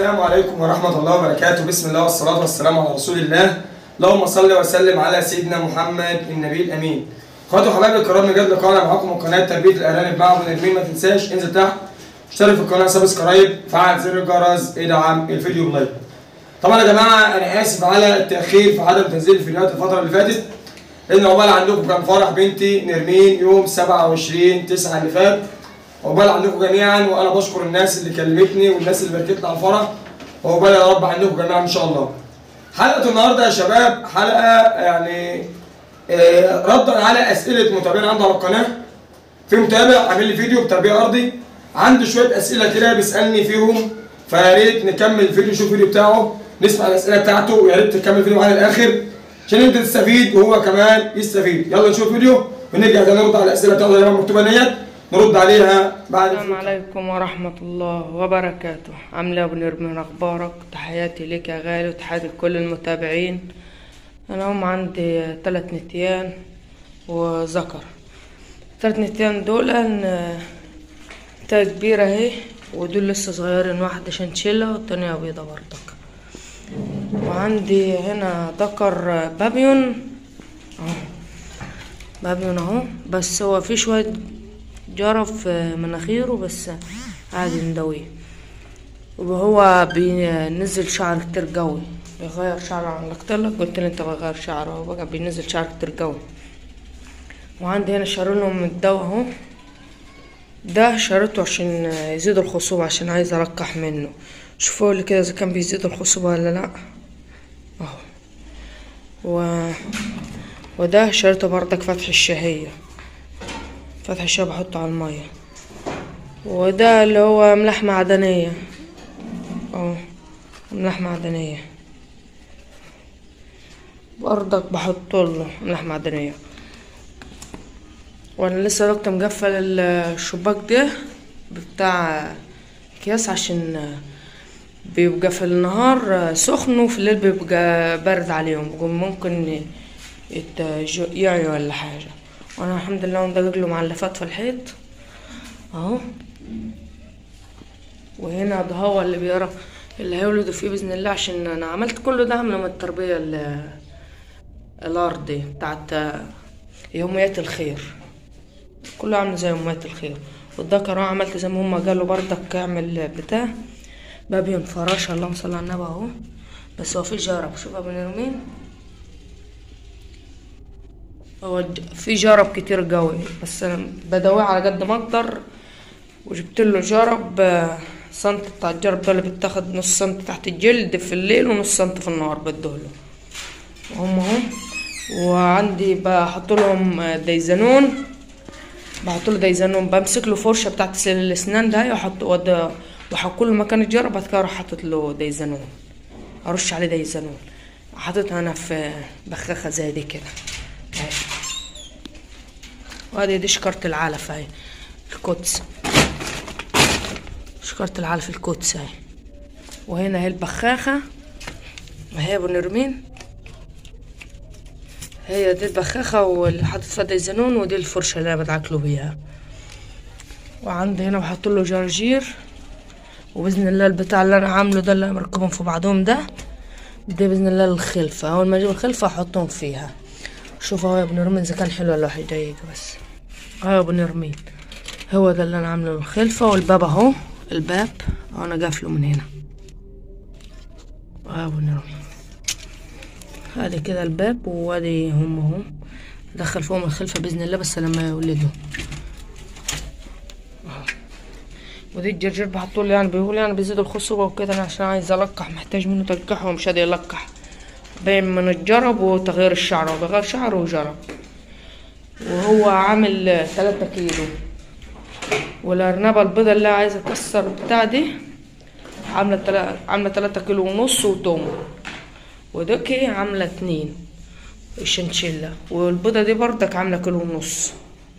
السلام عليكم ورحمة الله وبركاته بسم الله والصلاة والسلام على رسول الله اللهم صل وسلم على سيدنا محمد النبي الأمين اخواتي وحبايبي الكرام نجد لقاءنا معاكم من قناة تربية الأرانب مع أبو نرمين ما تنساش انزل تحت اشترك في القناة سبسكرايب فعل زر الجرس ادعم الفيديو بلايك طبعا يا جماعة أنا آسف على التأخير في عدم تنزيل الفيديوهات الفترة اللي فاتت لأن عقبال عندكم كان فرح بنتي نرمين يوم 27 9 اللي فات عقبال عندكم جميعا وأنا بشكر الناس اللي كلمتني والناس اللي باركت لي على الفرح وعقبال يا رب عندكم جميعا إن شاء الله. حلقة النهارده يا شباب حلقة يعني آه، ردا على أسئلة متابعين عندي على القناة في متابع عامل لي فيديو بتربية أرضي عنده شوية أسئلة كده بيسألني فيهم فيا ريت نكمل الفيديو نشوف الفيديو بتاعه نسمع الأسئلة بتاعته ويا ريت تكمل الفيديو معانا للآخر عشان أنت تستفيد وهو كمان يستفيد يلا نشوف الفيديو ونرجع تاني نرد على الأسئلة بتاعته اللي مكتوبة ديت نرد عليها بعد السلام عليكم ورحمة الله وبركاته عاملة يا ابو نرمين أخبارك تحياتي لك يا غالي وتحياتي لكل المتابعين أنا هم عندي تلات نتيان وذكر تلات نتيان دول إن- تا كبيرة اهي ودول لسه صغيرين واحدة شنشلة والتانية بيضة برضك وعندي هنا ذكر بابيون اهو بابيون اهو بس هو في شوية جرف في مناخيره بس عادي ندويه وهو بينزل شعر كتير قوي بيغير شعره عن قلت قلت لي انت بغير شعره هو بقى بينزل شعر كتير قوي وعندي هنا شارلهم الدواء اهو ده شريته عشان يزيد الخصوبة عشان عايز ارقح منه شوفوا لي كده اذا كان بيزيد الخصوبة ولا لا اهو و... وده شريته بردك فتح الشهية فتح الشهية بحطه على المية وده اللي هو ملح معدنية اه ملح معدنية برضك بحط له ملح معدنية وانا لسه دكتور مقفل الشباك ده بتاع اكياس عشان بيبقى في النهار سخن وفي الليل بيبقى برد عليهم بيقوم ممكن يتج- يعيوا ولا حاجة وانا الحمد لله مدقق له معلفات في الحيط اهو وهنا ده هو اللي بيقرا اللي هيولدوا فيه باذن الله عشان انا عملت كله ده من التربيه ال- الارضي بتاعت يوميات الخير كله عامل زي يوميات الخير والذكر اهو عملت زي ما هما قالوا بردك اعمل بتاع بابين فراشة اللهم صل على النبي اهو بس هو في جرب شوف ابو نرمين هو ج- في جرب كتير قوي بس انا بدويه على قد ما اقدر وجبت له جرب آه، سنت بتاع الجرب ده اللي بتاخد نص سنت تحت الجلد في الليل ونص سنت في النهار بدهله هم هم وعندي بحط لهم آه، ديزانون بحط له ديزانون بمسك له فرشه بتاعت غسيل الاسنان ده واحط وأد- واحط له مكان الجرب بعد كده اروح حاطط له ديزانون ارش عليه ديزانون حاططها انا في بخاخه زي دي كده اهي وادي دي شكارة العلف اهي القدس شكارة العلف القدس اهي وهنا هي البخاخة وهي ابو نرمين هي دي البخاخة واللي حاطط فيها ديزانون ودي الفرشة اللي انا بدعكله بيها وعندي هنا بحط له جرجير وباذن الله البتاع اللي انا عامله ده اللي مركبهم في بعضهم ده ده باذن الله الخلفة اول ما اجيب الخلفة احطهم فيها شوف اهو يا ابو نرمين اذا كان حلو ولا واحد دقيقة بس اهو يا ابو نرمين هو ده اللي انا عامله الخلفة والباب اهو الباب اهو انا قافله من هنا اهو يا ابو نرمين ادي كده الباب وادي هم اهو دخل فيهم الخلفة باذن الله بس لما يولدوا أهو. ودي الجرجير بحطه له يعني بيقول يعني بيزيد الخصوبة وكده انا عشان عايز القح محتاج منه تلقيح ومش قادر يلقح بين من الجرب وتغيير الشعر وبغير شعر وجرب وهو عامل تلاتة كيلو والأرنبة البيضة اللي عايزة تكسر بتاع دي عاملة تلا... عاملة تلاتة كيلو ونص وتوم ودوكي عاملة اتنين الشنشلة والبيضة دي بردك عاملة كيلو ونص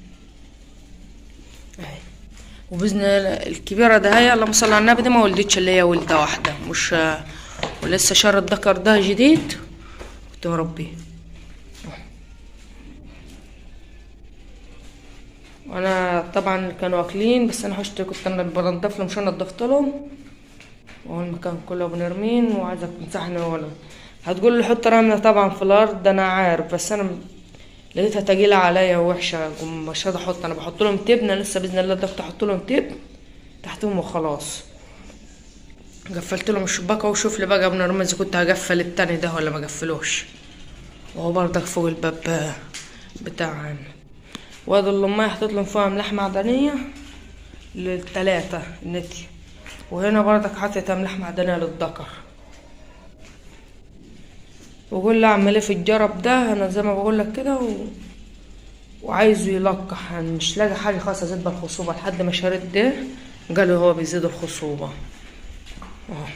اهي. وبإذن الله الكبيرة ده هي اللهم صل على النبي دي ما ولدتش اللي هي ولدة واحدة مش ولسه شهر الذكر ده جديد كنت مربيه وانا طبعا كانوا واكلين بس انا حشت كنت انا بنضف لهم مش انا نضفت لهم وهو المكان كله بنرمين وعايزك تمسحني ولا هتقول لي حط رملة طبعا في الارض ده انا عارف بس انا لقيتها تقيلة عليا ووحشة قوم مش راضي احط انا بحط لهم تبنة لسه باذن الله دكتور احط لهم تبن تحتهم وخلاص قفلت لهم الشباك وشوف لي بقى بنرمي اذا كنت هقفل التاني ده ولا ما قفلوش وهو برضك فوق الباب بتاعنا وادي اللمية حطيت لهم فيها ملاح معدنية للتلاتة نتي وهنا برضك حطيت ملاح معدنية للذكر وقول لي اعمل ايه في الجرب ده انا زي ما بقول لك كده و... وعايزه يلقح يعني مش لاقي حاجه خالص ازيد بالخصوبه لحد ما شريت ده قال هو بيزيد الخصوبه اه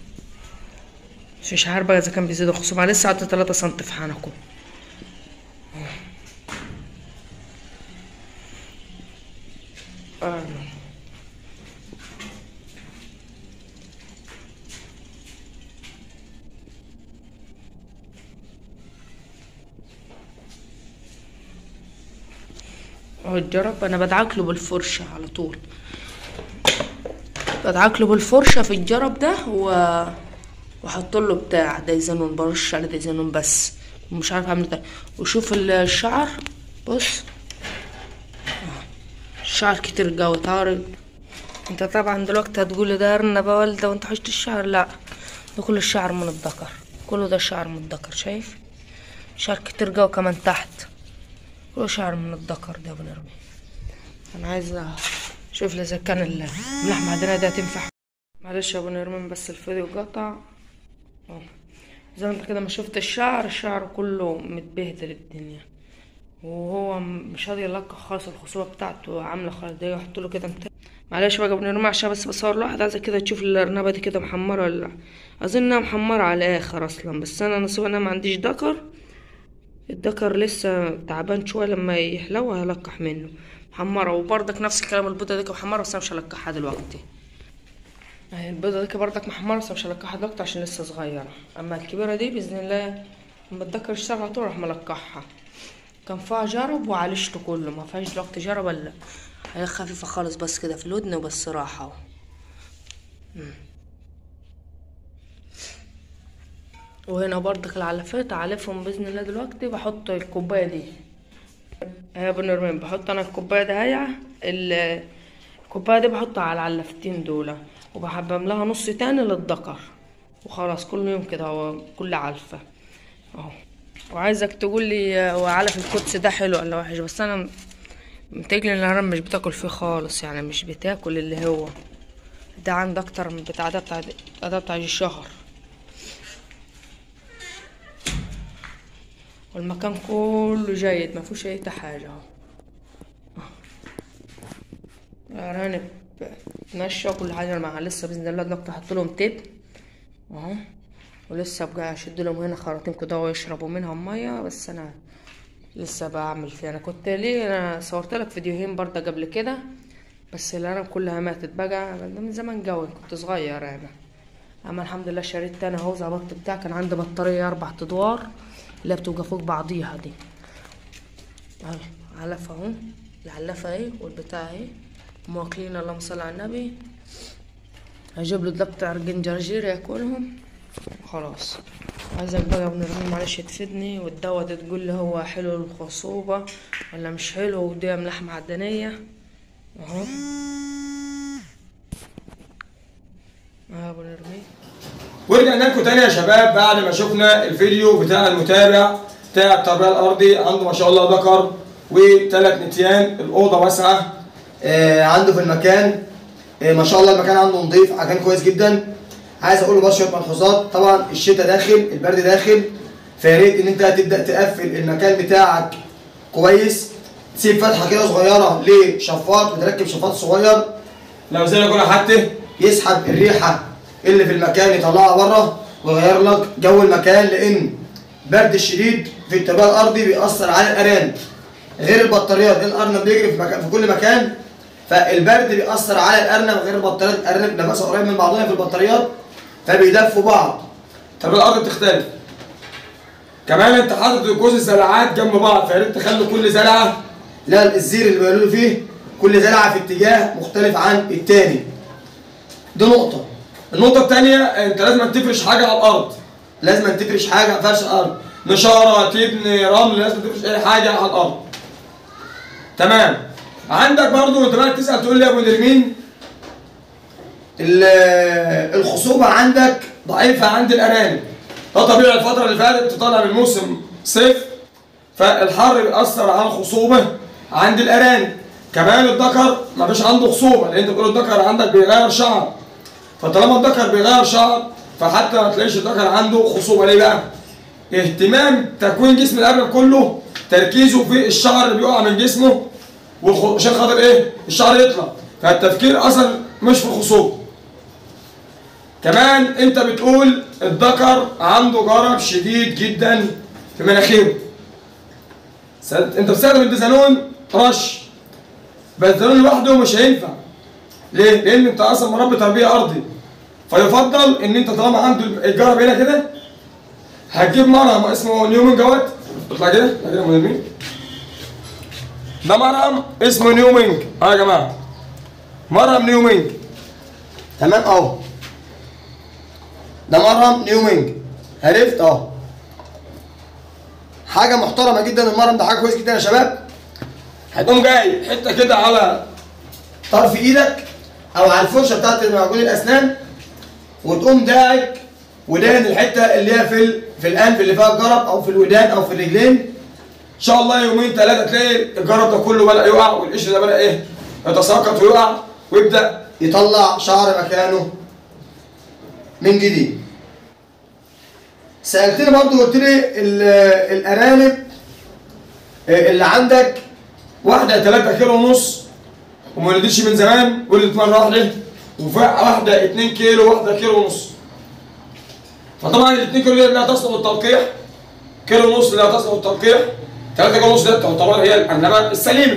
مش عارف بقى اذا كان بيزيد الخصوبه أنا لسه قعدت 3 سم في حنكه آه. هو الجرب انا بدعك له بالفرشه على طول بدعك له بالفرشه في الجرب ده و واحط له بتاع دايزانون برش على دايزانون بس مش عارف اعمل ده وشوف الشعر بص الشعر كتير قوي طارق انت طبعا دلوقتي هتقولي ده ارنب يا والده وانت حشت الشعر لا ده كل الشعر من الذكر كله ده شعر من الذكر شايف شعر كتير قوي كمان تحت كله شعر من الذكر ده بنرمي انا عايزه اشوف اذا كان اللحمه عندنا ده تنفع معلش يا ابو نرمين بس الفيديو قطع اه. زي ما انت كده ما شفت الشعر الشعر كله متبهدل الدنيا وهو م- مش راضي يلقح خالص الخصوبة بتاعته عاملة خالص ده يحط له كده انت معلش بقى ابن رمى عشان بس بصور لواحد عايزة كده تشوف الأرنبة دي كده محمرة ولا لأ. أظن إنها محمرة على الآخر أصلا بس أنا نصيب أنا ما عنديش دكر الدكر لسه تعبان شوية لما يحلو هلقح منه محمرة وبرضك نفس الكلام البيضة دي محمرة بس أنا مش هلقحها دلوقتي اهي البيضة دي برضك محمرة بس مش هلقحها دلوقتي عشان لسه صغيرة أما الكبيرة دي بإذن الله لما الدكر يشتغل على طول راح ملقحها كان فيها جرب وعالجته كله ما فيهاش دلوقتي جرب الا هي خفيفة خالص بس كده في الودن وبس راحة اهو. مم. وهنا برضك العلافات اعلفهم باذن الله دلوقتي بحط الكوبايه دي يا ابن نورمين بحط انا الكوبايه ده هي ال- الكوبايه دي بحطها على العلافتين دول وبحبم لها نص تاني للذكر وخلاص كل يوم كده هو كل علفه اهو وعايزك تقول لي هو علف القدس ده حلو ولا وحش بس انا متجلي ان الهرم مش بتاكل فيه خالص يعني مش بتاكل اللي هو ده عند اكتر من بتاع ده بتاع ده, ده بتاع الشهر والمكان كله جيد ما فيهوش اي حاجه اهو الارانب ماشيه كل حاجه مع لسه باذن الله دلوقتي هحط لهم تب اهو ولسه بقى اشد لهم هنا خراطيم كده ويشربوا منها ميه بس انا لسه بعمل فيها انا كنت ليه انا صورت لك فيديوهين برضه قبل كده بس الارانب كلها ماتت بقى ده من زمان قوي كنت صغير انا اما الحمد لله شريت تاني اهو ظبطت بتاع كان عندي بطاريه اربع ادوار اللي بتبقى فوق بعضيها دي اهي علفة اهو العلافة اهي والبتاع اهي مواكلين اللهم صل على النبي هجيب له ده بتاع جنجرجير ياكلهم خلاص عايزك بقى يا ابن الرمي معلش تفيدني والدواء ده تقول لي هو حلو للخصوبة ولا مش حلو ودي ملاح معدنية اهو اهو يا ابو نرمي ورجعنا لكم تاني يا شباب بعد ما شفنا الفيديو بتاع المتابع بتاع التربيه الارضي عنده ما شاء الله ذكر وثلاث نتيان الاوضه واسعه آه عنده في المكان آه ما شاء الله المكان عنده نظيف مكان كويس جدا عايز اقول له بس شويه ملحوظات طبعا الشتاء داخل البرد داخل فيا ريت ان انت تبدا تقفل المكان بتاعك كويس تسيب فتحه كده صغيره لشفاط وتركب شفاط صغير لو زي ما كنا حتى يسحب الريحه اللي في المكان يطلعها بره ويغير لك جو المكان لان برد الشديد في التربيه الارضي بيأثر على الارانب غير البطاريات لان الارنب بيجري في, مكان في كل مكان فالبرد بيأثر على الارنب غير البطاريات الارنب نفسها قريب من بعضها في البطاريات فبيدفوا بعض التربيه الارضي بتختلف كمان انت حاطط جزء زرعات جنب بعض فيا ريت تخلي كل زرعه لا الزير اللي بيقولوا فيه كل زرعه في اتجاه مختلف عن التاني دي نقطه النقطه الثانيه انت لازم تفرش حاجه على الارض لازم تفرش حاجه فرش على الارض نشاره تبني رمل لازم تفرش اي حاجه على الارض تمام عندك برضو انت بقى تسال تقول لي يا ابو نرمين ال- الخصوبه عندك ضعيفه عند الارانب ده طبيعي الفتره اللي فاتت طالع من موسم صيف فالحر بيأثر على الخصوبه عند الارانب كمان الذكر ما فيش عنده خصوبه لان انت بتقول الذكر عندك بيغير شعر فطالما الذكر بيغير شعر فحتى ما تلاقيش الذكر عنده خصوبه ليه بقى؟ اهتمام تكوين جسم الارنب كله تركيزه في الشعر اللي بيقع من جسمه والخ- عشان خاطر ايه؟ الشعر يطلع فالتفكير اصلا مش في الخصوبه كمان انت بتقول الذكر عنده جرب شديد جدا في مناخيره س- انت بتستخدم البيزانون رش بس البيزانون لوحده مش هينفع ليه؟ لان انت اصلا مربي تربيه ارضي فيفضل ان انت طالما عنده الجرب هنا كده هتجيب مرهم اسمه نيومن جوات اطلع كده اطلع كده يا مدربين ده مرهم اسمه نيومينج اه يا جماعه مرهم نيومينج تمام اهو ده مرهم نيومينج عرفت اهو حاجه محترمه جدا المرهم ده حاجه كويس جدا يا شباب هتقوم جاي حته كده على طرف ايدك او على الفرشه بتاعت معجون الاسنان وتقوم داعك ودهن الحته اللي هي في ال... في الانف اللي فيها الجرب او في الودان او في الرجلين ان شاء الله يومين ثلاثه تلاقي الجرب ده كله بدا يقع والقشر ده بدا ايه يتساقط ويقع ويبدا يطلع شعر مكانه من جديد سالتني برضو قلت لي ال- الارانب اللي عندك واحده 3 كيلو ونص وما ولدتش من زمان ولدت مره واحده وواحده 2 كيلو واحده كيلو ونص فطبعا ال 2 كيلو دي لا تصلح للتلقيح كيلو ونص لا تصلح للتلقيح 3 كيلو ونص ده تعتبر هي الانما السليمه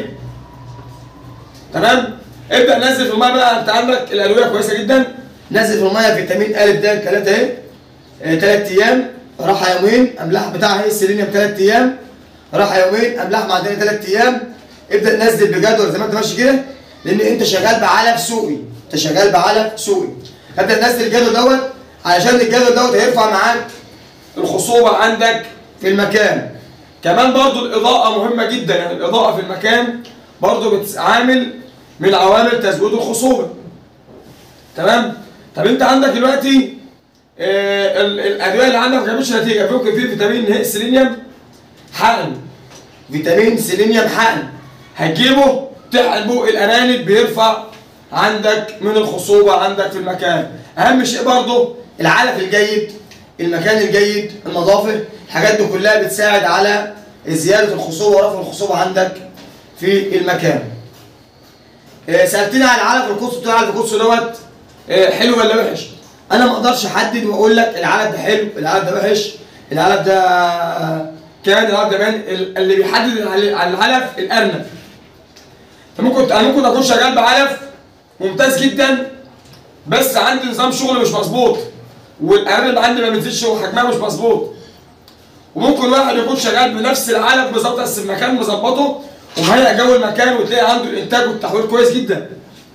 تمام ابدا نزل في الميه بقى انت عندك الالويه كويسه جدا نزل في الميه فيتامين ا د 3 اهي 3 ايام راحه يومين املاح بتاعها هي السيلينيوم 3 ايام راحه يومين املاح معدنيه 3 ايام ابدا نزل بجدول زي ما انت ماشي كده لان انت شغال بعلف سوقي انت شغال بعلف سوقي ابدا نزل الجدول دوت علشان الجدول دوت هيرفع معاك الخصوبه عندك في المكان كمان برضو الاضاءه مهمه جدا يعني الاضاءه في المكان برضو بتعامل من عوامل تزويد الخصوبه تمام طب انت عندك دلوقتي آه ال- الادويه اللي عندك ما جابتش نتيجه ممكن فيه فيتامين ه- سيلينيوم حقن فيتامين سيلينيوم حقن هتجيبه تحقن بوق الارانب بيرفع عندك من الخصوبه عندك في المكان اهم شيء برضه العلف الجيد المكان الجيد النظافه الحاجات دي كلها بتساعد على زياده الخصوبه ورفع الخصوبه عندك في المكان آه، سالتني على العلف القدس قلت لي العلف القدس دوت آه، حلو ولا وحش انا ما اقدرش احدد واقول لك العلف ده حلو العلف ده وحش العلف ده كان العلف ده مان ال- اللي بيحدد العل- على العلف الارنب فممكن انا ممكن اكون شغال بعلف ممتاز جدا بس عندي نظام شغل مش مظبوط والارنب عندي ما بينزلش وحجمها مش مظبوط وممكن واحد يكون شغال بنفس العلف بالظبط بس المكان مظبطه ومهيئ جو المكان وتلاقي عنده الانتاج والتحويل كويس جدا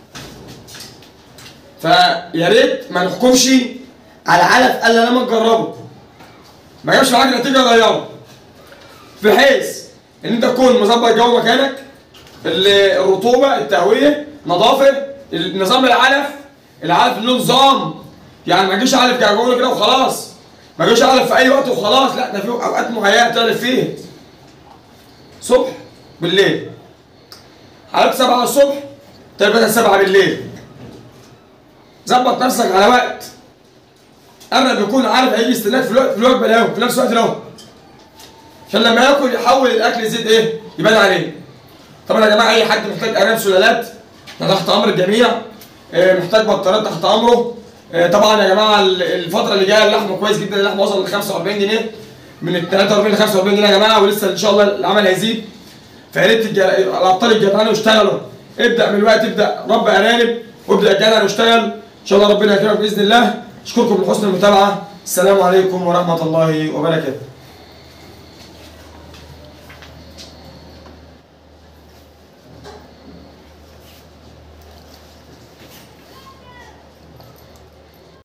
فيا ريت ما نحكمش على علف الا لما نجربه ما جابش معاك نتيجه غيره بحيث ان انت تكون مظبط جو مكانك ال- الرطوبه التهويه نظافه نظام العلف العلف له نظام يعني ما تجيش علف جاجوله كده وخلاص ما تجيش علف في اي وقت وخلاص لا ده في اوقات مهيئه تعرف فيها صبح بالليل حضرتك 7 الصبح تبقى 7 بالليل ظبط نفسك على وقت قبل بيكون عارف هيجي يستناك في الوقت في الوجبه الاول في نفس الوقت الاول عشان لما ياكل يحول الاكل يزيد ايه يبان عليه طبعا يا جماعه اي حد محتاج ارانب سلالات احنا تحت امر الجميع آه، محتاج بطاريات تحت امره آه، طبعا يا جماعه ال- الفتره اللي جايه اللحم كويس جدا اللحم وصل ل 45 جنيه من ال 43 ل 45 جنيه يا جماعه ولسه ان شاء الله العمل هيزيد فيا ريت الج- الابطال الجدعان يشتغلوا ابدا من الوقت ابدا رب ارانب وابدا الجدع يشتغل ان شاء الله ربنا يكرمك باذن الله اشكركم لحسن المتابعه السلام عليكم ورحمه الله وبركاته